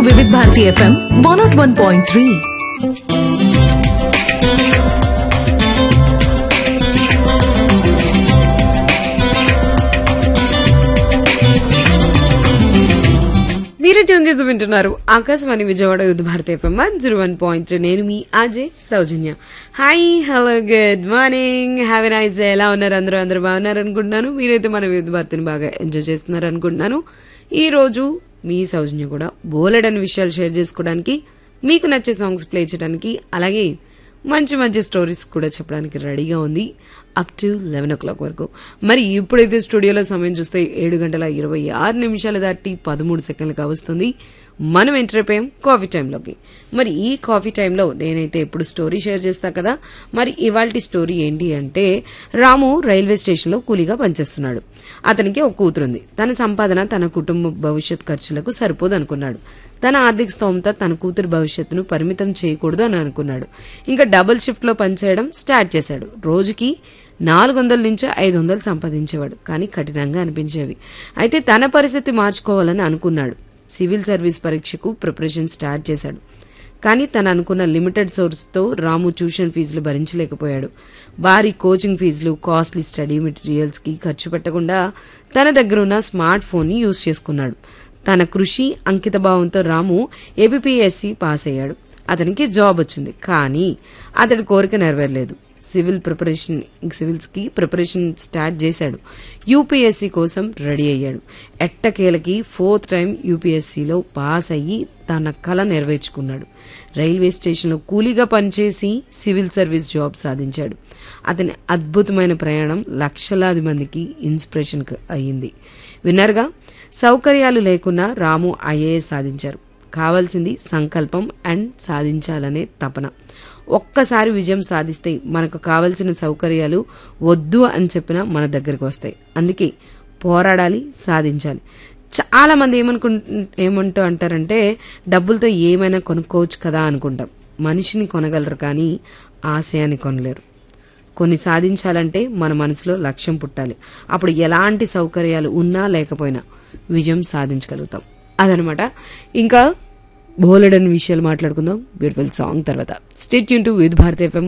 వివిధ Bharati FM one not one point three మీరు tune చేసి వింటున్నారు ఆకాశవాణి విజయవాడ యుద్ధ భారత FM one zero one point నేను మీ Ajay Soujanya hi hello good morning have a nice day ఎలా ఉన్నారు అందరూ అందరూ బాగున్నారు అనుకుంటున్నాను మీరైతే మన యుద్ధ భారతిని బాగా ఎంజాయ్ చేస్తున్నారు అనుకుంటున్నాను ఈ రోజు మీ సౌజన్య కూడా బోలెడని విషయాలు షేర్ చేసుకోవడానికి మీకు నచ్చే సాంగ్స్ ప్లే చేయడానికి అలాగే మంచి మంచి స్టోరీస్ కూడా చెప్పడానికి రెడీగా ఉంది up to eleven o'clock వరకు మరి ఇప్పుడైతే స్టూడియోలో సమయం చూస్తే ఏడు గంటల ఇరవై ఆరు నిమిషాలు దాటి పదమూడు సెకండ్లు కావస్తుంది మనం ఎంటర్ అయిపోయాం కాఫీ టైంలోకి మరి ఈ కాఫీ టైంలో నేనైతే ఎప్పుడు స్టోరీ షేర్ చేస్తా కదా మరి ఇవాల్టి స్టోరీ ఏంటి అంటే రాము రైల్వే స్టేషన్లో కూలీగా పనిచేస్తున్నాడు అతనికి ఒక కూతురుంది తన సంపాదన తన కుటుంబ భవిష్యత్ ఖర్చులకు సరిపోదు అనుకున్నాడు తన ఆర్థిక స్తోమత తన కూతురు భవిష్యత్తును పరిమితం చేయకూడదు అని అనుకున్నాడు ఇంకా డబుల్ షిఫ్ట్ లో పనిచేయడం స్టార్ట్ చేశాడు రోజుకి నాలుగు వందల నుంచి ఐదు వందలు సంపాదించేవాడు కానీ కఠినంగా అనిపించేవి అయితే తన పరిస్థితి మార్చుకోవాలని అనుకున్నాడు సివిల్ సర్వీస్ పరీక్షకు ప్రిపరేషన్ స్టార్ట్ చేశాడు కానీ తను అనుకున్న లిమిటెడ్ సోర్స్తో రాము ట్యూషన్ ఫీజులు భరించలేకపోయాడు భారీ కోచింగ్ ఫీజులు కాస్ట్లీ స్టడీ మెటీరియల్స్కి ఖర్చు పెట్టకుండా తన దగ్గరున్న స్మార్ట్ ఫోన్ని యూజ్ చేసుకున్నాడు తన కృషి అంకితభావంతో రాము ఏబిపిఎస్సి పాస్ అయ్యాడు అతనికి జాబ్ వచ్చింది కానీ అతడి కోరిక నెరవేరలేదు సివిల్ ప్రిపరేషన్ సివిల్స్ కి ప్రిపరేషన్ స్టార్ట్ చేశాడు యూపీఎస్సీ కోసం రెడీ అయ్యాడు ఎట్టకేలకి ఫోర్త్ టైం యూపీఎస్సీలో పాస్ అయ్యి తన కళ నెరవేర్చుకున్నాడు రైల్వే స్టేషన్లో కూలీగా పనిచేసి సివిల్ సర్వీస్ జాబ్ సాధించాడు అతని అద్భుతమైన ప్రయాణం లక్షలాది మందికి ఇన్స్పిరేషన్ అయ్యింది విన్నర్గా సౌకర్యాలు లేకున్నా రాము ఐఏఎస్ సాధించారు కావాల్సింది సంకల్పం అండ్ సాధించాలనే తపన ఒక్కసారి విజయం సాధిస్తే మనకు కావలసిన సౌకర్యాలు వద్దు అని చెప్పినా మన దగ్గరికి వస్తాయి అందుకే పోరాడాలి సాధించాలి చాలా మంది ఏమనుకు ఏమంటూ అంటారంటే డబ్బులతో ఏమైనా కొనుక్కోవచ్చు కదా అనుకుంటాం మనిషిని కొనగలరు కానీ ఆశయాన్ని కొనలేరు కొన్ని సాధించాలంటే మన మనసులో లక్ష్యం పుట్టాలి అప్పుడు ఎలాంటి సౌకర్యాలు ఉన్నా లేకపోయినా విజయం సాధించగలుగుతాం అదనమాట ఇంకా బోలెడని విషయాలు మాట్లాడుకుందాం బ్యూటిఫుల్ సాంగ్ తర్వాత స్టేట్ యూన్ టు విత్ భారత్ ఎఫ్ఎం